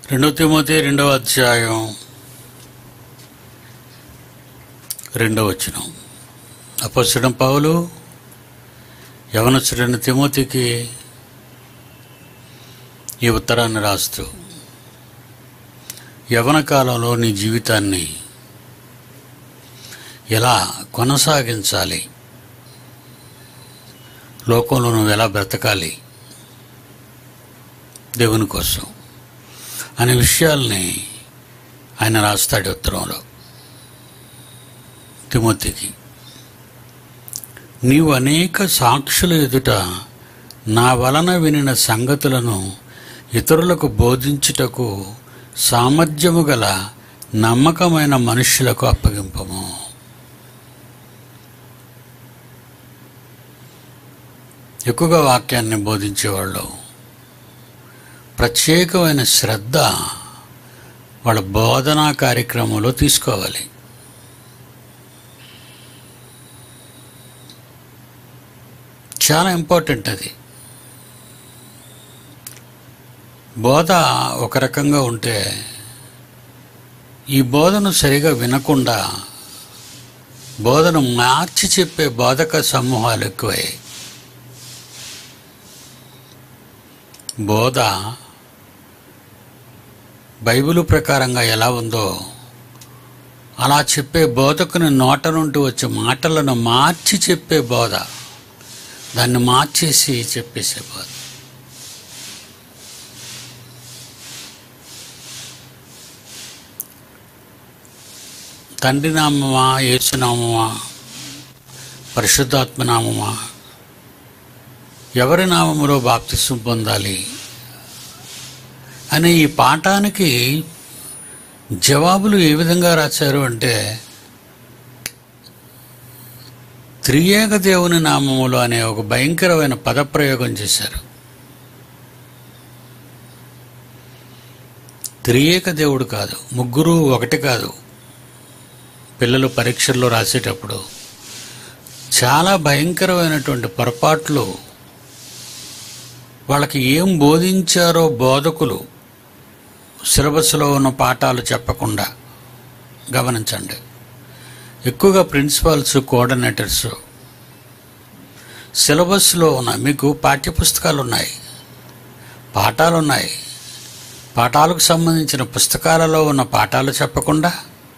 రెండో తిమోతి రెండవ అధ్యాయం రెండవ వచనం అపసడం పౌలు యవనసుడైన తిమోతికి ఈ ఉత్తరాన్ని రాస్తూ యవన కాలంలో నీ జీవితాన్ని ఎలా కొనసాగించాలి లోకంలో నువ్వు ఎలా బ్రతకాలి దేవుని కోసం అనే విషయాల్ని ఆయన రాస్తాడు ఉత్తరంలో తిమోతికి నీవు అనేక సాక్షుల ఎదుట నా వలన వినిన సంగతులను ఇతరులకు బోధించుటకు సామర్థ్యము గల నమ్మకమైన మనుష్యులకు అప్పగింపము ఎక్కువగా వాక్యాన్ని బోధించేవాళ్ళు ప్రత్యేకమైన శ్రద్ధ వాళ్ళ బోధనా కార్యక్రమంలో తీసుకోవాలి చాలా ఇంపార్టెంట్ అది బోధ ఒక రకంగా ఉంటే ఈ బోధను సరిగా వినకుండా బోధను మార్చి చెప్పే బోధక సమూహాలు ఎక్కువై బోధ బైబిల్ ప్రకారంగా ఎలా ఉందో అలా చెప్పే బోధకుని నోట నుండి వచ్చే మాటలను మార్చి చెప్పే బోధ దాన్ని మార్చేసి చెప్పేసే బోధ తండ్రి నామమా యేసునామమా పరిశుద్ధాత్మ నామమా ఎవరి నామములో బాప్తిస్వం పొందాలి అనే ఈ పాఠానికి జవాబులు ఏ విధంగా రాశారు అంటే త్రియేక దేవుని నామములు అనే ఒక భయంకరమైన పదప్రయోగం చేశారు త్రియేక దేవుడు కాదు ముగ్గురు ఒకటి కాదు పిల్లలు పరీక్షల్లో రాసేటప్పుడు చాలా భయంకరమైనటువంటి పొరపాట్లు వాళ్ళకి ఏం బోధించారో బోధకులు సిలబస్లో ఉన్న పాఠాలు చెప్పకుండా గమనించండి ఎక్కువగా ప్రిన్సిపాల్స్ కోఆర్డినేటర్స్ సిలబస్లో ఉన్న మీకు పాఠ్యపుస్తకాలు ఉన్నాయి పాఠాలు ఉన్నాయి పాఠాలకు సంబంధించిన పుస్తకాలలో ఉన్న పాఠాలు చెప్పకుండా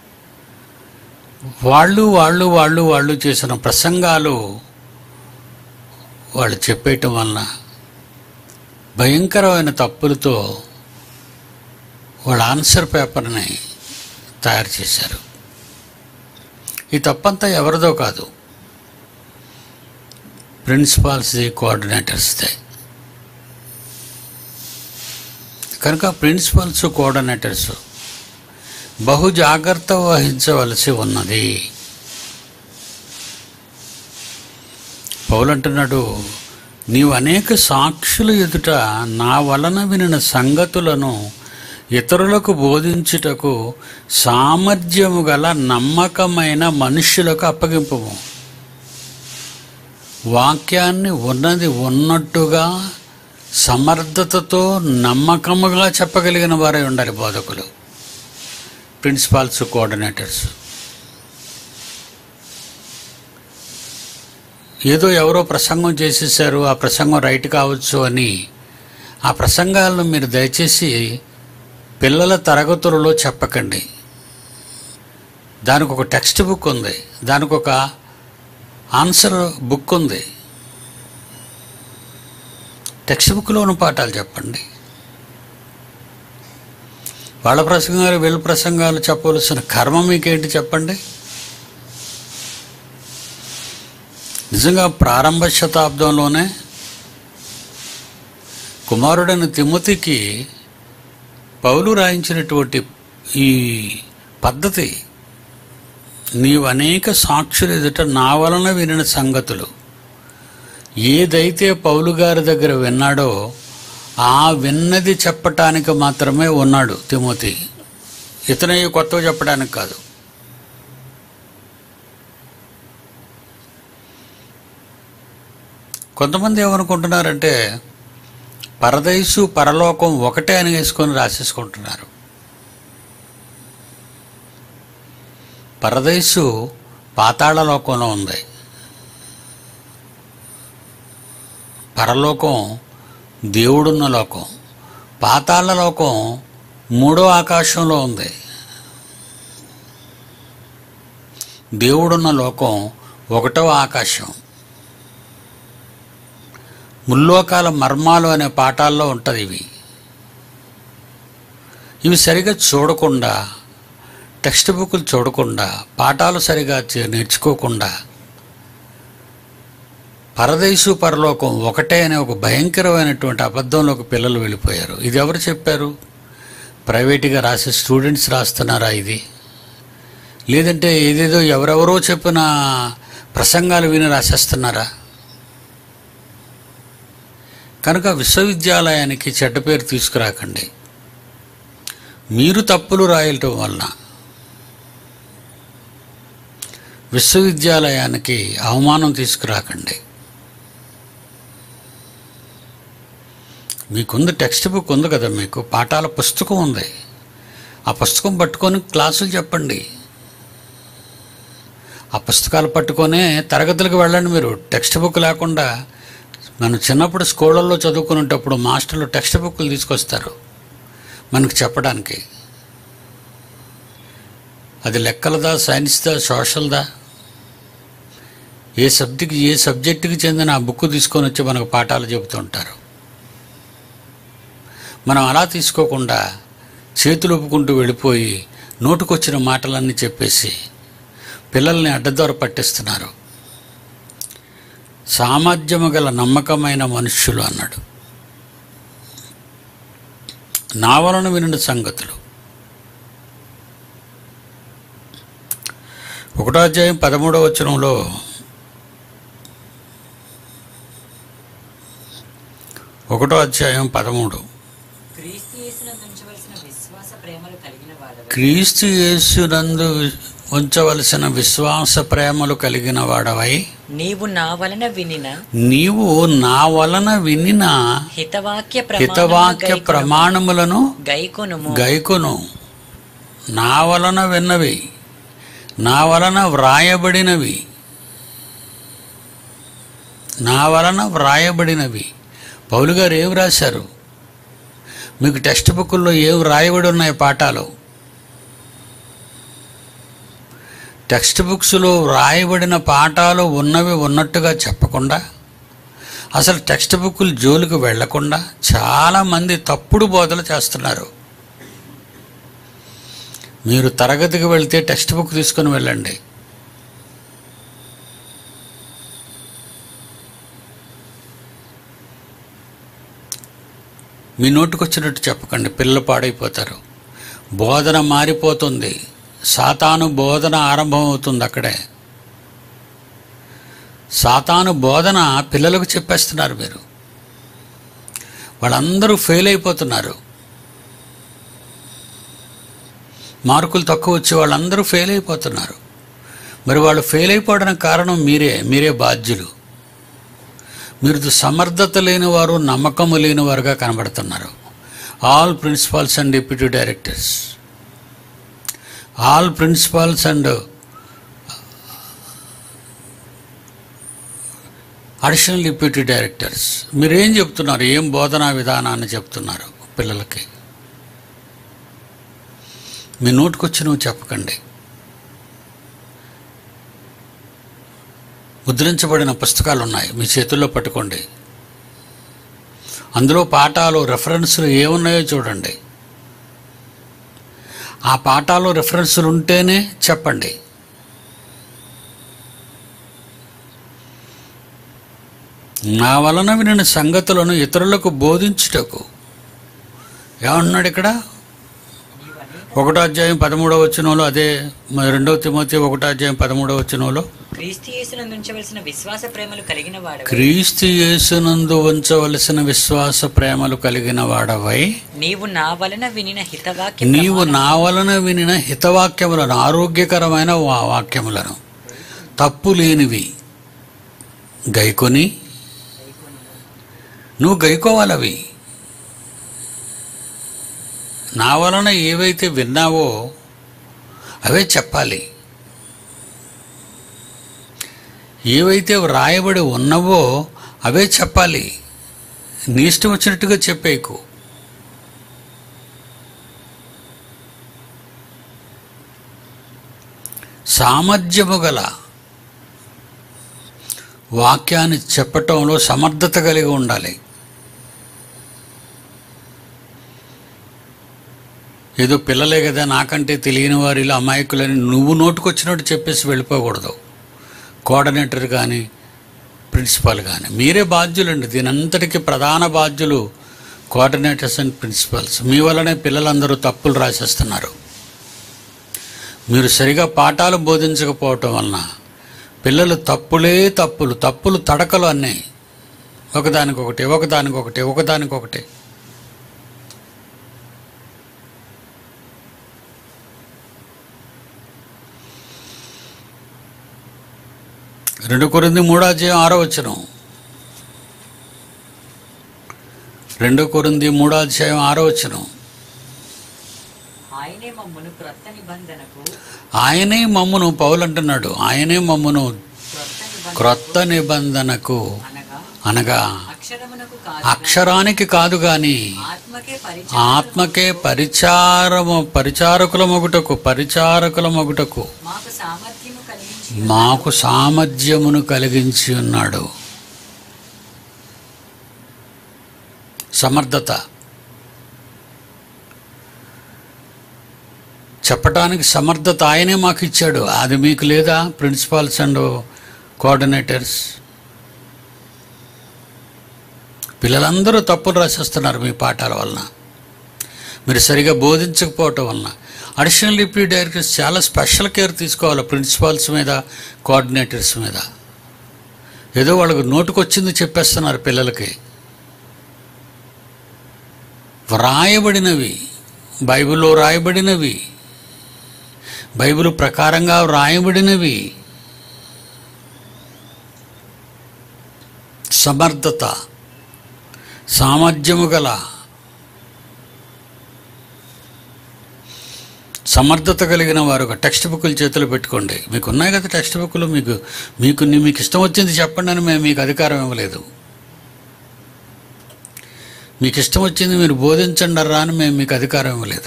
వాళ్ళు వాళ్ళు వాళ్ళు వాళ్ళు చేసిన ప్రసంగాలు వాళ్ళు చెప్పేయటం వలన భయంకరమైన తప్పులతో వాళ్ళ ఆన్సర్ పేపర్ని తయారు చేశారు ఈ తప్పంతా ఎవరిదో కాదు ప్రిన్సిపాల్స్ది కోఆర్డినేటర్స్దే కనుక ప్రిన్సిపల్స్ కోఆర్డినేటర్స్ బహు జాగ్రత్త వహించవలసి ఉన్నది పౌలు అంటున్నాడు నీవు అనేక సాక్షుల ఎదుట నా వలన వినిన సంగతులను ఇతరులకు బోధించుటకు సామర్థ్యము గల నమ్మకమైన మనుష్యులకు అప్పగింపము వాక్యాన్ని ఉన్నది ఉన్నట్టుగా సమర్థతతో నమ్మకముగా చెప్పగలిగిన వారే ఉండాలి బోధకులు ప్రిన్సిపాల్స్ కోఆర్డినేటర్స్ ఏదో ఎవరో ప్రసంగం చేసేసారు ఆ ప్రసంగం రైట్ కావచ్చు అని ఆ ప్రసంగాలను మీరు దయచేసి పిల్లల తరగతులలో చెప్పకండి దానికి ఒక టెక్స్ట్ బుక్ ఉంది దానికి ఒక ఆన్సర్ బుక్ ఉంది టెక్స్ట్ బుక్లో ఉన్న పాఠాలు చెప్పండి వాళ్ళ ప్రసంగాలు వీళ్ళ ప్రసంగాలు చెప్పవలసిన కర్మ మీకేంటి చెప్పండి నిజంగా ప్రారంభ శతాబ్దంలోనే కుమారుడైన తిమ్మతికి పౌలు రాయించినటువంటి ఈ పద్ధతి నీవు అనేక సాక్షులు ఎదుట నా వలన వినిన సంగతులు ఏదైతే పౌలు గారి దగ్గర విన్నాడో ఆ విన్నది చెప్పటానికి మాత్రమే ఉన్నాడు తిమోతి ఇతనే కొత్తగా చెప్పడానికి కాదు కొంతమంది ఏమనుకుంటున్నారంటే పరదైసు పరలోకం ఒకటే అని వేసుకొని రాసేసుకుంటున్నారు పరదైసు పాతాళ లోకంలో ఉంది పరలోకం దేవుడున్న లోకం పాతాళ లోకం మూడో ఆకాశంలో ఉంది దేవుడున్న లోకం ఒకటో ఆకాశం ముల్లోకాల మర్మాలు అనే పాఠాల్లో ఉంటుంది ఇవి ఇవి సరిగా చూడకుండా టెక్స్ట్ బుక్లు చూడకుండా పాఠాలు సరిగా చే- నేర్చుకోకుండా పరదేశు పరలోకం ఒకటే అనే ఒక భయంకరమైనటువంటి అబద్ధంలోకి పిల్లలు వెళ్ళిపోయారు ఇది ఎవరు చెప్పారు ప్రైవేట్గా రాసే స్టూడెంట్స్ రాస్తున్నారా ఇది లేదంటే ఏదేదో ఎవరెవరో చెప్పిన ప్రసంగాలు విని రాసేస్తున్నారా కనుక విశ్వవిద్యాలయానికి చెడ్డ పేరు తీసుకురాకండి మీరు తప్పులు రాయటం వలన విశ్వవిద్యాలయానికి అవమానం తీసుకురాకండి మీకుంది టెక్స్ట్ బుక్ ఉంది కదా మీకు పాఠాల పుస్తకం ఉంది ఆ పుస్తకం పట్టుకొని క్లాసులు చెప్పండి ఆ పుస్తకాలు పట్టుకొనే తరగతులకు వెళ్ళండి మీరు టెక్స్ట్ బుక్ లేకుండా మనం చిన్నప్పుడు స్కూళ్ళల్లో చదువుకునేటప్పుడు మాస్టర్లు టెక్స్ట్ బుక్లు తీసుకొస్తారు మనకు చెప్పడానికి అది లెక్కలదా సైన్స్దా సోషల్దా ఏ సబ్జెక్ట్ ఏ సబ్జెక్టుకి చెందిన ఆ బుక్ తీసుకొని వచ్చి మనకు పాఠాలు చెబుతూ ఉంటారు మనం అలా తీసుకోకుండా చేతులు ఒప్పుకుంటూ వెళ్ళిపోయి నోటుకొచ్చిన మాటలన్నీ చెప్పేసి పిల్లల్ని అడ్డదోర పట్టిస్తున్నారు సామర్థ్యము గల నమ్మకమైన మనుష్యులు అన్నాడు నా వలన వినిన సంగతులు ఒకటో అధ్యాయం పదమూడవ వచనంలో ఒకటో అధ్యాయం పదమూడు క్రీస్తు యేసునందు ఉంచవలసిన విశ్వాస ప్రేమలు కలిగిన వాడవై క్రీస్తు యేసునందు ఉంచవలసిన విశ్వాస ప్రేమలు కలిగిన వాడవై నీవు నా వలన వినిన నీవు నా వలన వినిన హితవాక్య హితవాక్య ప్రమాణములను గైకొనుము గైకొను నా వలన విన్నవి నా వలన వ్రాయబడినవి నా వలన వ్రాయబడినవి పౌలు గారు ఏం రాశారు మీకు టెక్స్ట్ బుక్కుల్లో ఏం రాయబడి ఉన్నాయి పాఠాలు టెక్స్ట్ బుక్స్లో వ్రాయబడిన పాఠాలు ఉన్నవి ఉన్నట్టుగా చెప్పకుండా అసలు టెక్స్ట్ బుక్కులు జోలికి వెళ్లకుండా చాలామంది తప్పుడు బోధలు చేస్తున్నారు మీరు తరగతికి వెళ్తే టెక్స్ట్ బుక్ తీసుకొని వెళ్ళండి మీ నోటుకొచ్చినట్టు చెప్పకండి పిల్లలు పాడైపోతారు బోధన మారిపోతుంది సాతాను బోధన ఆరంభమవుతుంది అక్కడే సాతాను బోధన పిల్లలకు చెప్పేస్తున్నారు మీరు వాళ్ళందరూ ఫెయిల్ అయిపోతున్నారు మార్కులు తక్కువ వచ్చే వాళ్ళందరూ ఫెయిల్ అయిపోతున్నారు మరి వాళ్ళు ఫెయిల్ అయిపోవడానికి కారణం మీరే మీరే బాధ్యులు మీరు సమర్థత లేని వారు నమ్మకము లేని వారుగా కనబడుతున్నారు all principals and deputy directors all principals and additional deputy directors మీరేం చెప్తున్నారు ఏం బోధనా విధానాన్ని చెప్తున్నారు పిల్లలకి మీ నోటికొచ్చి నువ్వు చెప్పకండి ముద్రించబడిన పుస్తకాలు ఉన్నాయి మీ చేతుల్లో పట్టుకోండి అందులో పాఠాలు రెఫరెన్సులు ఏమున్నాయో చూడండి ఆ పాఠాలు రెఫరెన్సులు ఉంటేనే చెప్పండి నా వలన వినిన సంగతులను ఇతరులకు బోధించుటకు ఏమన్నాడు ఇక్కడ ఒకటో అధ్యాయం పదమూడవ వచనంలో అదే మరి రెండవ తిమోతి ఒకటో అధ్యాయం పదమూడవ వచనంలో క్రీస్తు యేసునందు ఉంచవలసిన విశ్వాస ప్రేమలు కలిగిన వాడవై క్రీస్తు యేసునందు ఉంచవలసిన విశ్వాస ప్రేమలు కలిగిన వాడవై నీవు నా వలన వినిన హితవాక్య నీవు నా వలన వినిన హితవాక్యములను ఆరోగ్యకరమైన వా- వాక్యములను తప్పు లేనివి గైకొని నువ్వు గైకోవాలవి నా వలన ఏవైతే విన్నావో అవే చెప్పాలి ఏవైతే వ్రాయబడి ఉన్నవో అవే చెప్పాలి నీ ఇష్టం వచ్చినట్టుగా చెప్పేకు సామర్థ్యము గల వాక్యాన్ని చెప్పటంలో సమర్థత కలిగి ఉండాలి ఏదో పిల్లలే కదా నాకంటే తెలియని వారిలో అమాయకులని నువ్వు నోటుకొచ్చినట్టు చెప్పేసి వెళ్ళిపోకూడదు కోఆర్డినేటర్ కానీ ప్రిన్సిపాల్ కానీ మీరే బాధ్యులండి దీనంతటికీ ప్రధాన బాధ్యులు కోఆర్డినేటర్స్ అండ్ ప్రిన్సిపల్స్ మీ వల్లనే పిల్లలందరూ తప్పులు రాసేస్తున్నారు మీరు సరిగా పాఠాలు బోధించకపోవటం వలన పిల్లలు తప్పులే తప్పులు తప్పులు తడకలు అన్నీ ఒకదానికొకటి ఒకదానికొకటి ఒకదానికొకటి రెండు కొరింది మూడో అధ్యాయం ఆరో వచనం రెండు కొరింది మూడో అధ్యాయం ఆరో వచనం ఆయనే మమ్మను క్రొత్త నిబంధనకు ఆయనే మమ్మును పౌలు అంటున్నాడు ఆయనే మమ్మును క్రొత్త క్రొత్త నిబంధన నిబంధనకు అనగా అనగా అక్షరమునకు కాదు అక్షరానికి కాదు గాని ఆత్మకే పరిచయం ఆత్మకే పరిచారము పరిచారకుల మొగుటకు పరిచారకుల మొగుటకు మాకు సామర్థ్యము కలిగించి మాకు సామర్థ్యమును కలిగించి ఉన్నాడు సమర్థత చెప్పటానికి సమర్థత ఆయనే మాకు ఇచ్చాడు అది మీకు లేదా ప్రిన్సిపాల్స్ అండ్ కోఆర్డినేటర్స్ పిల్లలందరూ తప్పులు రాసేస్తున్నారు మీ పాఠాల వలన మీరు సరిగా బోధించకపోవటం వలన అడిషనల్ డిప్యూటీ డైరెక్టర్స్ చాలా స్పెషల్ కేర్ తీసుకోవాలి ప్రిన్సిపాల్స్ మీద కోఆర్డినేటర్స్ మీద ఏదో వాళ్ళకు నోటుకొచ్చింది చెప్పేస్తున్నారు పిల్లలకి వ్రాయబడినవి బైబిల్లో రాయబడినవి బైబిల్ ప్రకారంగా వ్రాయబడినవి సమర్థత సామర్థ్యము గల సమర్థత కలిగిన వారు ఒక టెక్స్ట్ బుక్లు చేతిలో పెట్టుకోండి మీకు ఉన్నాయి కదా టెక్స్ట్ బుక్లు మీకు మీకు నీ- మీకు ఇష్టం వచ్చింది చెప్పండి అని మేము మీకు అధికారం ఇవ్వలేదు మీకు ఇష్టం వచ్చింది మీరు బోధించండి అర్రా అని మేము మీకు అధికారం ఇవ్వలేదు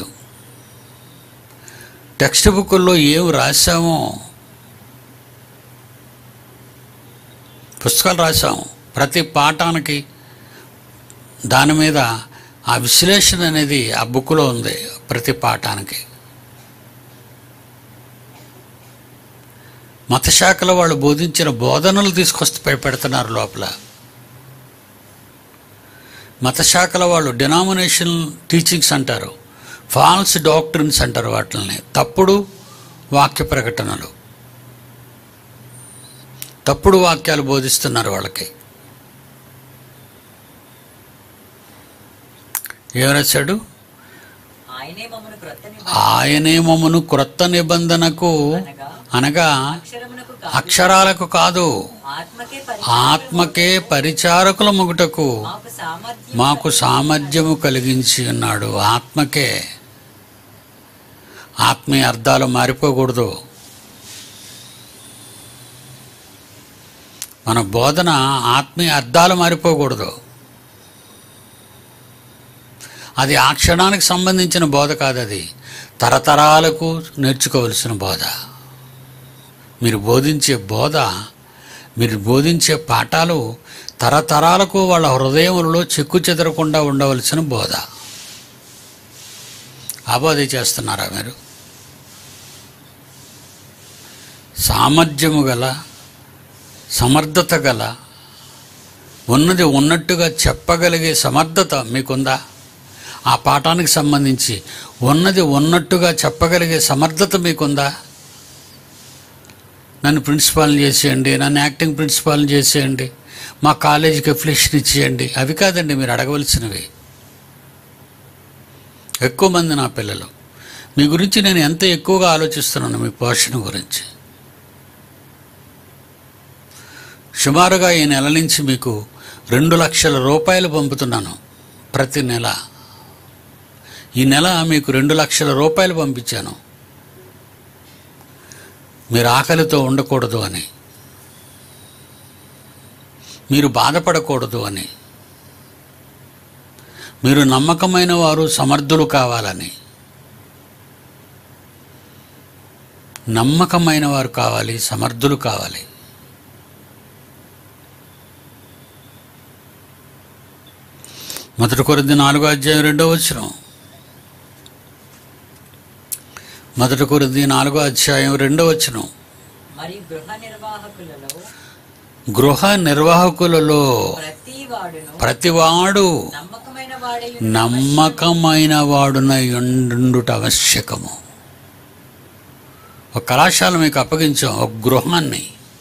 టెక్స్ట్ బుక్కుల్లో ఏం రాశామో పుస్తకాలు రాసాము ప్రతి పాఠానికి దాని మీద ఆ విశ్లేషణ అనేది ఆ బుక్లో ఉంది ప్రతి పాఠానికి మతశాఖలో వాళ్ళు బోధించిన బోధనలు తీసుకొస్తే పై పెడుతున్నారు లోపల మతశాఖల వాళ్ళు డినామినేషన్ టీచింగ్స్ అంటారు ఫాల్స్ డాక్టర్స్ అంటారు వాటిని తప్పుడు వాక్య ప్రకటనలు తప్పుడు వాక్యాలు బోధిస్తున్నారు వాళ్ళకి ఏం రాశాడు ఆయనే మమ్మను క్రొత్త నిబంధన ఆయనే మమ్మను క్రొత్త నిబంధనకు అనగా అనగా అక్షరమునకు కాదు అక్షరాలకు కాదు ఆత్మకే ఆత్మకే పరిచారకుల మొగుటకు మాకు సామర్థ్యం మాకు సామర్థ్యము కలిగించి ఉన్నాడు ఆత్మకే ఆత్మీయ అర్థాలు మారిపోకూడదు మన బోధన ఆత్మీయ అర్థాలు మారిపోకూడదు అది ఆ క్షణానికి సంబంధించిన బోధ కాదు అది తరతరాలకు నేర్చుకోవలసిన బోధ మీరు బోధించే బోధ మీరు బోధించే పాఠాలు తరతరాలకు వాళ్ళ హృదయములలో చెక్కు చెదరకుండా ఉండవలసిన బోధ ఆ బోధ చేస్తున్నారా మీరు సామర్థ్యము గల సమర్థత గల ఉన్నది ఉన్నట్టుగా చెప్పగలిగే సమర్థత మీకుందా ఆ పాఠానికి సంబంధించి ఉన్నది ఉన్నట్టుగా చెప్పగలిగే సమర్థత మీకుందా నన్ను ప్రిన్సిపాల్ని చేసేయండి నన్ను యాక్టింగ్ ప్రిన్సిపాల్ని చేసేయండి మా కాలేజీకి అఫిలియేషన్ ఇచ్చేయండి అవి కాదండి మీరు అడగవలసినవి ఎక్కువ మంది నా పిల్లలు మీ గురించి నేను ఎంత ఎక్కువగా ఆలోచిస్తున్నాను మీ పోషణ గురించి సుమారుగా ఈ నెల నుంచి మీకు రెండు లక్షల రూపాయలు పంపుతున్నాను ప్రతి నెల ఈ నెల మీకు రెండు లక్షల రూపాయలు పంపించాను మీరు ఆకలితో ఉండకూడదు అని మీరు బాధపడకూడదు అని మీరు నమ్మకమైన వారు సమర్థులు కావాలని నమ్మకమైన వారు కావాలి సమర్థులు కావాలి మొదటి కొరింది నాలుగో అధ్యాయం రెండో వచ్చిన మొదటి కొరింది నాలుగో అధ్యాయం రెండో వచ్చిన మరియు గృహ నిర్వాహకులలో గృహ నిర్వాహకులలో ప్రతి వాడును ప్రతివాడు నమ్మకమైన వాడై నమ్మకమైన వాడున ఉండుట ఆవశ్యకము ఒక కళాశాల మీకు అప్పగించాం ఒక గృహాన్ని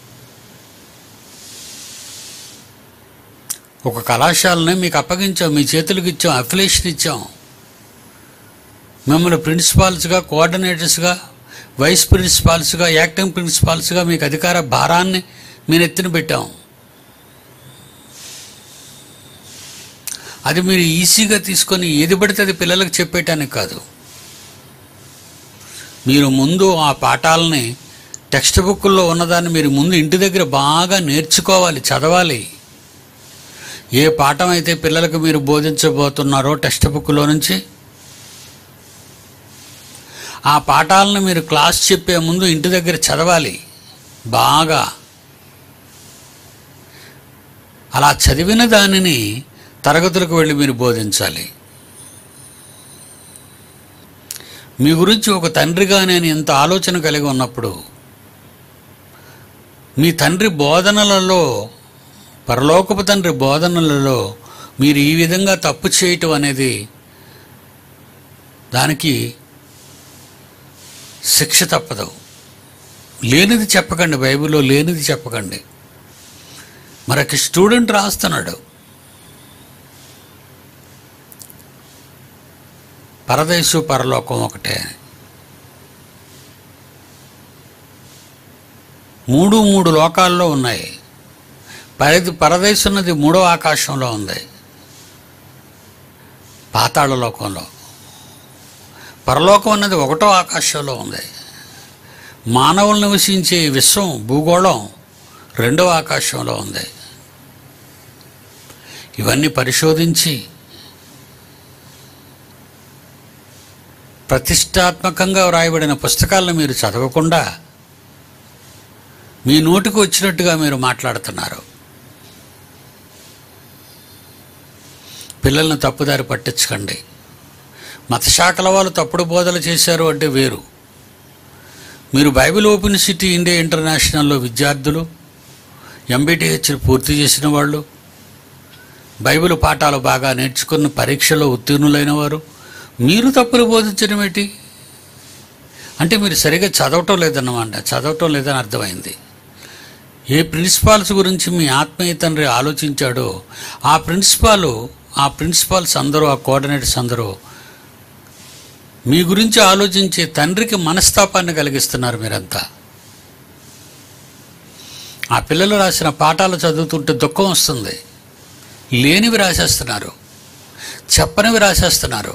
ఒక కళాశాలని మీకు అప్పగించాం మీ చేతులకు ఇచ్చాం అఫిలేషన్ ఇచ్చాం మిమ్మల్ని ప్రిన్సిపాల్స్గా కోఆర్డినేటర్స్గా వైస్ ప్రిన్సిపాల్స్గా యాక్టింగ్ ప్రిన్సిపాల్స్గా మీకు అధికార భారాన్ని మీరు ఎత్తిన పెట్టాం అది మీరు ఈజీగా తీసుకొని ఏది పడితే అది పిల్లలకు చెప్పేయటానికి కాదు మీరు ముందు ఆ పాఠాలని టెక్స్ట్ బుక్లో ఉన్నదాన్ని మీరు ముందు ఇంటి దగ్గర బాగా నేర్చుకోవాలి చదవాలి ఏ పాఠం అయితే పిల్లలకు మీరు బోధించబోతున్నారో టెక్స్ట్ బుక్లో నుంచి ఆ పాఠాలను మీరు క్లాస్ చెప్పే ముందు ఇంటి దగ్గర చదవాలి బాగా అలా చదివిన దానిని తరగతులకు వెళ్ళి మీరు బోధించాలి మీ గురించి ఒక తండ్రిగా నేను ఎంత ఆలోచన కలిగి ఉన్నప్పుడు మీ తండ్రి బోధనలలో పరలోకపు తండ్రి బోధనలలో మీరు ఈ విధంగా తప్పు చేయటం అనేది దానికి శిక్ష తప్పదు లేనిది చెప్పకండి బైబిల్లో లేనిది చెప్పకండి మరొక స్టూడెంట్ రాస్తున్నాడు పరదేశు పరలోకం ఒకటే మూడు మూడు లోకాల్లో ఉన్నాయి పరది పరదేశు ఉన్నది మూడో ఆకాశంలో ఉంది పాతాళ లోకంలో పరలోకం అన్నది ఒకటో ఆకాశంలో ఉంది మానవులు నివసించే విశ్వం భూగోళం రెండో ఆకాశంలో ఉంది ఇవన్నీ పరిశోధించి ప్రతిష్టాత్మకంగా వ్రాయబడిన పుస్తకాలను మీరు చదవకుండా మీ నోటికి వచ్చినట్టుగా మీరు మాట్లాడుతున్నారు పిల్లల్ని తప్పుదారి పట్టించకండి మతశాఖల వాళ్ళు తప్పుడు బోధలు చేశారు అంటే వేరు మీరు బైబిల్ ఓపెన్ సిటీ ఇండియా ఇంటర్నేషనల్లో విద్యార్థులు ఎంబీటీహెచ్ పూర్తి చేసిన వాళ్ళు బైబిల్ పాఠాలు బాగా నేర్చుకుని పరీక్షలో ఉత్తీర్ణులైన వారు మీరు తప్పులు బోధించడం ఏంటి అంటే మీరు సరిగా చదవటం లేదన్నమాట చదవటం లేదని అర్థమైంది ఏ ప్రిన్సిపాల్స్ గురించి మీ ఆత్మీయ తండ్రి ఆలోచించాడో ఆ ప్రిన్సిపాలు ఆ ప్రిన్సిపాల్స్ అందరూ ఆ కోఆర్డినేటర్స్ అందరూ మీ గురించి ఆలోచించే తండ్రికి మనస్తాపాన్ని కలిగిస్తున్నారు మీరంతా ఆ పిల్లలు రాసిన పాఠాలు చదువుతుంటే దుఃఖం వస్తుంది లేనివి రాసేస్తున్నారు చెప్పనివి రాసేస్తున్నారు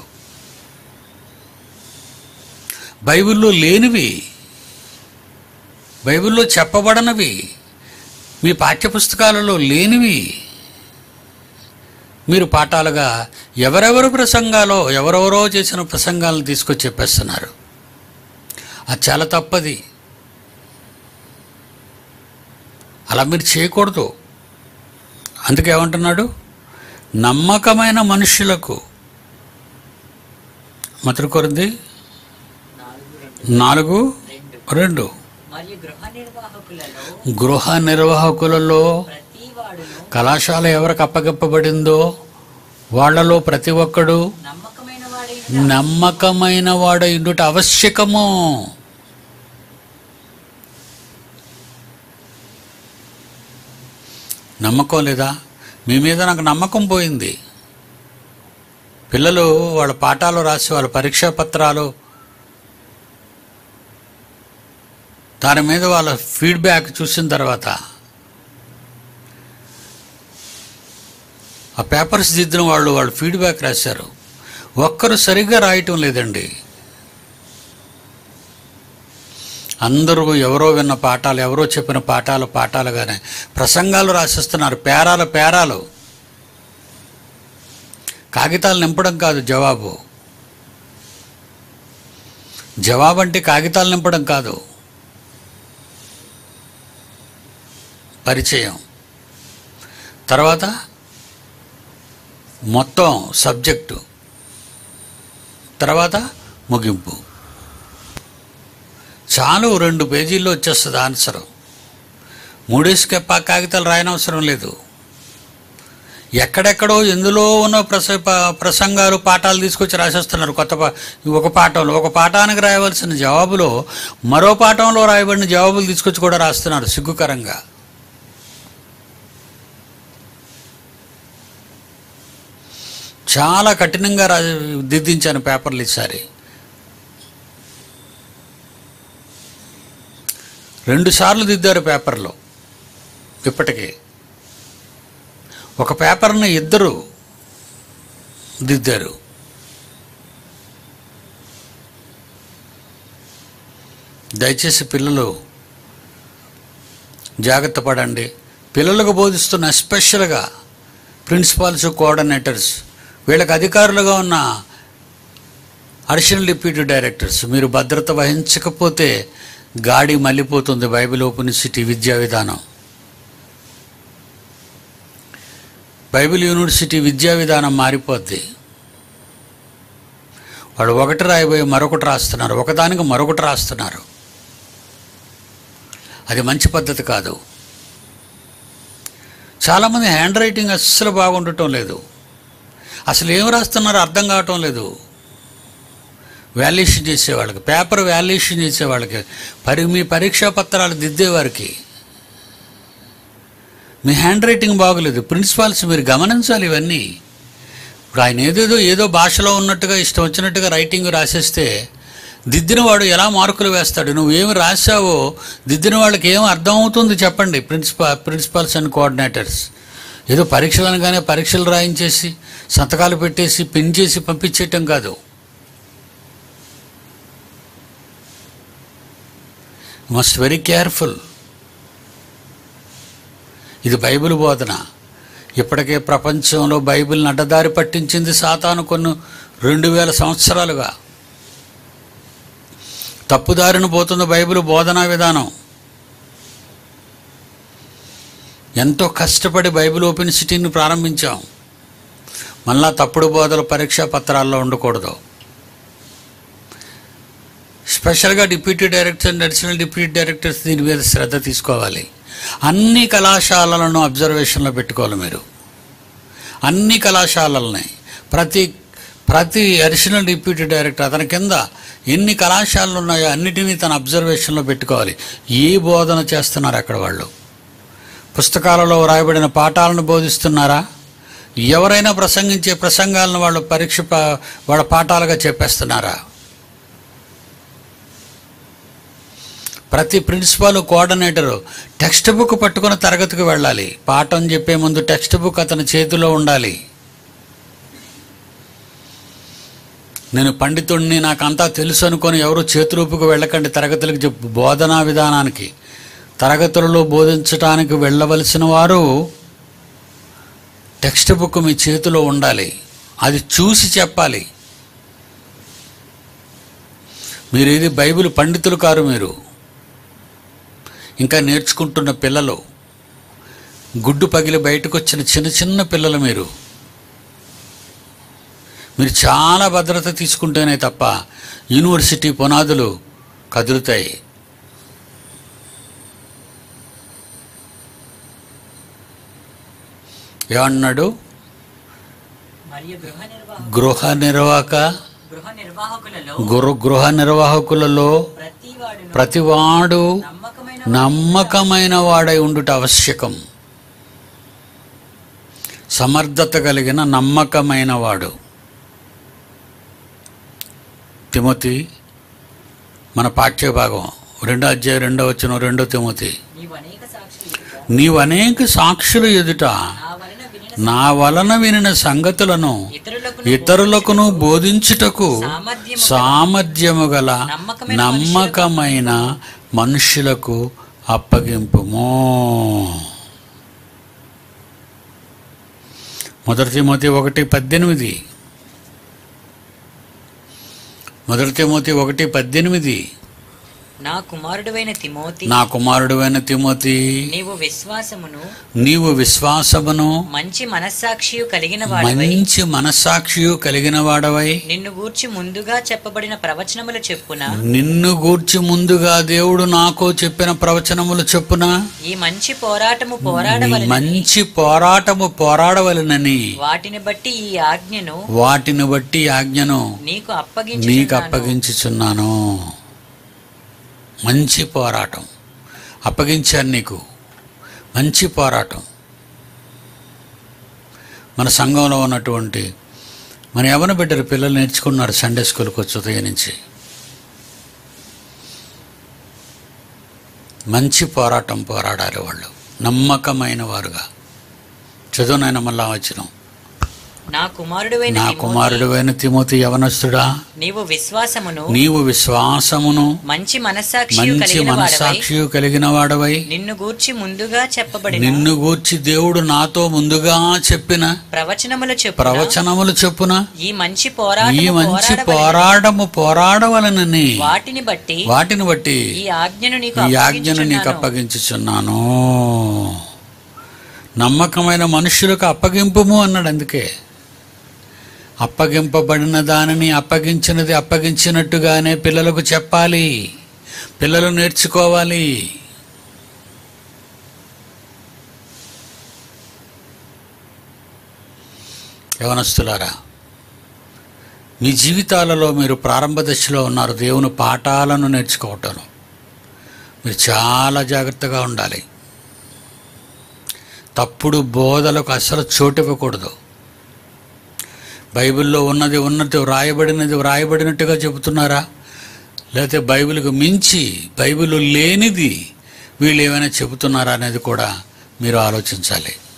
బైబిల్లో లేనివి బైబిల్లో చెప్పబడనవి మీ పాఠ్యపుస్తకాలలో లేనివి మీరు పాఠాలుగా ఎవరెవరు ప్రసంగాలో ఎవరెవరో చేసిన ప్రసంగాలను తీసుకొచ్చి చెప్పేస్తున్నారు అది చాలా తప్పది అలా మీరు చేయకూడదు అందుకే ఏమంటున్నాడు నమ్మకమైన మనుషులకు మతరు కొరింది నాలుగు రెండు నాలుగు రెండు రెండు మరియు గృహ నిర్వాహకులలో గృహ నిర్వాహకులలో ప్రతి వాడును కళాశాల ఎవరికి అప్పగింపబడిందో వాళ్ళలో ప్రతి ఒక్కడు నమ్మకమైన వాడై నమ్మకమైన వాడు ఇండుట ఆవశ్యకము నమ్మకం లేదా మీ మీద నాకు నమ్మకం పోయింది పిల్లలు వాళ్ళ పాఠాలు రాసి వాళ్ళ పరీక్షా పత్రాలు దాని మీద వాళ్ళ ఫీడ్బ్యాక్ చూసిన తర్వాత ఆ పేపర్స్ దిద్దిన వాళ్ళు వాళ్ళు ఫీడ్బ్యాక్ రాశారు ఒక్కరు సరిగ్గా రాయటం లేదండి అందరూ ఎవరో విన్న పాఠాలు ఎవరో చెప్పిన పాఠాలు పాఠాలుగానే ప్రసంగాలు రాసిస్తున్నారు పేరాలు పేరాలు కాగితాలు నింపడం కాదు జవాబు జవాబు అంటే కాగితాలు నింపడం కాదు పరిచయం తర్వాత మొత్తం సబ్జెక్టు తర్వాత ముగింపు చాలు రెండు పేజీల్లో వచ్చేస్తుంది ఆన్సర్ మూడేసి పా- కాగితాలు రాయనవసరం లేదు ఎక్కడెక్కడో ఎందులో ఉన్న ప్రస ప- ప్రసంగాలు పాఠాలు తీసుకొచ్చి రాసేస్తున్నారు కొత్త పా ఒక పాఠంలో ఒక పాఠానికి రాయవలసిన జవాబులో మరో పాఠంలో రాయబడిన జవాబులు తీసుకొచ్చి కూడా రాస్తున్నారు సిగ్గుకరంగా చాలా కఠినంగా రా దిద్దించాను పేపర్లు ఈసారి రెండు సార్లు దిద్దారు పేపర్లో ఇప్పటికే ఒక పేపర్ని ఇద్దరు దిద్దారు దయచేసి పిల్లలు జాగ్రత్త పడండి పిల్లలకు బోధిస్తున్న ఎస్పెషల్గా ప్రిన్సిపాల్స్ కోఆర్డినేటర్స్ వీళ్ళకి అధికారులుగా ఉన్న అడిషనల్ డిప్యూటీ డైరెక్టర్స్ మీరు భద్రత వహించకపోతే గాడి మళ్ళీపోతుంది బైబిల్ ఓపెన్ సిటీ విద్యా విధానం బైబిల్ యూనివర్సిటీ విద్యా విధానం మారిపోద్ది వాడు ఒకటి రాయబోయి మరొకటి రాస్తున్నారు ఒకదానికి మరొకటి రాస్తున్నారు అది మంచి పద్ధతి కాదు చాలామంది హ్యాండ్ రైటింగ్ అస్సలు బాగుండటం లేదు అసలు ఏం రాస్తున్నారో అర్థం కావటం లేదు వాల్యుయేషన్ చేసేవాళ్ళకి పేపర్ వాల్యుయేషన్ చేసేవాళ్ళకి పరి మీ పరీక్షా పత్రాలు దిద్దేవారికి మీ హ్యాండ్ రైటింగ్ బాగోలేదు ప్రిన్సిపాల్స్ మీరు గమనించాలి ఇవన్నీ ఇప్పుడు ఆయన ఏదేదో ఏదో భాషలో ఉన్నట్టుగా ఇష్టం వచ్చినట్టుగా రైటింగ్ రాసేస్తే దిద్దిన వాడు ఎలా మార్కులు వేస్తాడు నువ్వేమి రాసావో దిద్దిన వాళ్ళకి ఏం అర్థం అవుతుంది చెప్పండి ప్రిన్సిపా ప్రిన్సిపాల్స్ అండ్ కోఆర్డినేటర్స్ ఏదో పరీక్షలు అనగానే పరీక్షలు రాయించేసి సంతకాలు పెట్టేసి పిన్ చేసి పంపించేయటం కాదు మస్ట్ వెరీ కేర్ఫుల్ ఇది బైబిల్ బోధన ఇప్పటికే ప్రపంచంలో బైబిల్ని అడ్డదారి పట్టించింది సాతాను కొన్ని రెండు వేల సంవత్సరాలుగా తప్పుదారిన పోతుంది బైబిల్ బోధనా విధానం ఎంతో కష్టపడి బైబిల్ ఓపెన్ సిటీని ప్రారంభించాం మళ్ళా తప్పుడు బోధలు పరీక్షా పత్రాల్లో ఉండకూడదు స్పెషల్గా deputy directors and additional deputy directors దీని మీద శ్రద్ధ తీసుకోవాలి అన్ని కళాశాలలను అబ్జర్వేషన్లో పెట్టుకోవాలి మీరు అన్ని కళాశాలల్ని ప్రతి ప్రతి అడిషనల్ డిప్యూటీ డైరెక్టర్ అతని కింద ఎన్ని కళాశాలలు ఉన్నాయో అన్నిటినీ తన అబ్జర్వేషన్లో పెట్టుకోవాలి ఏ బోధన చేస్తున్నారు అక్కడ వాళ్ళు పుస్తకాలలో వ్రాయబడిన పాఠాలను బోధిస్తున్నారా ఎవరైనా ప్రసంగించే ప్రసంగాలను వాళ్ళు పరీక్ష ప- వాళ్ళ పాఠాలుగా చెప్పేస్తున్నారా ప్రతి ప్రిన్సిపాల్ కోఆర్డినేటరు టెక్స్ట్ బుక్ పట్టుకుని తరగతికి వెళ్ళాలి పాఠం చెప్పే ముందు టెక్స్ట్ బుక్ అతని చేతిలో ఉండాలి నేను పండితుడిని నాకంతా తెలుసు అనుకొని ఎవరు చేతులూపుకు వెళ్ళకండి తరగతులకు చెప్పు బోధనా విధానానికి తరగతులలో బోధించడానికి వెళ్ళవలసిన వారు టెక్స్ట్ బుక్ మీ చేతిలో ఉండాలి అది చూసి చెప్పాలి మీరు ఇది బైబిల్ పండితులు కారు మీరు ఇంకా నేర్చుకుంటున్న పిల్లలు గుడ్డు పగిలి బయటకు వచ్చిన చిన్న చిన్న పిల్లలు మీరు మీరు చాలా భద్రత తీసుకుంటేనే తప్ప యూనివర్సిటీ పునాదులు కదులుతాయి ఏమన్నాడు మరియు గృహ నిర్వాహ గృహ నిర్వాహక గృహ నిర్వాహకులలో గృహ గృహ నిర్వాహకులలో ప్రతి వాడును ప్రతివాడు నమ్మకమైన నమ్మకమైన వాడై ఉండుట ఆవశ్యకం సమర్థత కలిగిన నమ్మకమైన వాడు తిమోతి మన పాఠ్య భాగం రెండో అధ్యాయం రెండో వచ్చిన రెండో తిమోతి నీవు అనేక సాక్షులు ఎదుట నీవు అనేక సాక్షులు ఎదుట నా వలన వినిన నా వలన వినిన సంగతులను ఇతరులకు ఇతరులకును బోధించుటకు సామర్థ్యము సామర్థ్యము గల నమ్మకమైన నమ్మకమైన మనుషులకు అప్పగింపుము మొదటి తిమోతి ఒకటి పద్దెనిమిది మొదటి తిమోతి ఒకటి పద్దెనిమిది నా కుమారుడువైన తిమోతి నా కుమారుడువైన తిమోతి నీవు విశ్వాసమును నీవు విశ్వాసమును మంచి మనస్సాక్షియు కలిగిన వాడివై మంచి మనస్సాక్షియు కలిగిన వాడవై నిన్ను గూర్చి ముందుగా చెప్పబడిన ప్రవచనముల చెప్పున నిన్ను గూర్చి ముందుగా దేవుడు నాకు చెప్పిన ప్రవచనములు చొప్పున ఈ మంచి పోరాటము నీ పోరాడవలెనని మంచి పోరాటము పోరాడవలనని వాటిని బట్టి ఈ ఆజ్ఞను వాటిని బట్టి ఆజ్ఞను నీకు నీకు అప్పగించి అప్పగించుచున్నాను మంచి పోరాటం అప్పగించాను నీకు మంచి పోరాటం మన సంఘంలో ఉన్నటువంటి మన యవన బిడ్డలు పిల్లలు నేర్చుకున్నారు సండే స్కూల్కి వచ్చి ఉదయం నుంచి మంచి పోరాటం పోరాడాలి వాళ్ళు నమ్మకమైన వారుగా చదువునైనా మళ్ళా వచ్చినాం నా కుమారుడువైన నా తిమోతి, కుమారుడువైన తిమోతి యవనస్తుడా నీవు విశ్వాసమును నీవు విశ్వాసమును మంచి మనస్సాక్షి మంచి కలిగిన వాడవై మనస్సాక్షి కలిగిన వాడవై నిన్ను గూర్చి ముందుగా చెప్పబడిన నిన్ను గూర్చి దేవుడు నాతో ముందుగా చెప్పిన ప్రవచనముల చెప్పున ప్రవచనములు చొప్పున ఈ మంచి ఈ పోరాటము మంచి పోరాడవలెనని పోరాడము పోరాడవలనని వాటిని బట్టి వాటిని బట్టి ఈ ఆజ్ఞను నీకు ఈ ఆజ్ఞను నీకు అప్పగించుచున్నాను. అప్పగించుచున్నాను నమ్మకమైన మనుషులకు అప్పగింపుము అన్నాడు అందుకే అప్పగింపబడిన దానిని అప్పగించినది అప్పగించినట్టుగానే పిల్లలకు చెప్పాలి పిల్లలు నేర్చుకోవాలి యవనస్తులారా మీ జీవితాలలో మీరు ప్రారంభ దశలో ఉన్నారు దేవుని పాఠాలను నేర్చుకోవటం మీరు చాలా జాగ్రత్తగా ఉండాలి తప్పుడు బోధలకు అసలు చోటు ఇవ్వకూడదు బైబిల్లో ఉన్నది ఉన్నది వ్రాయబడినది వ్రాయబడినట్టుగా చెబుతున్నారా లేకపోతే బైబిల్కు మించి బైబిల్ లేనిది వీళ్ళు ఏమైనా చెబుతున్నారా అనేది కూడా మీరు ఆలోచించాలి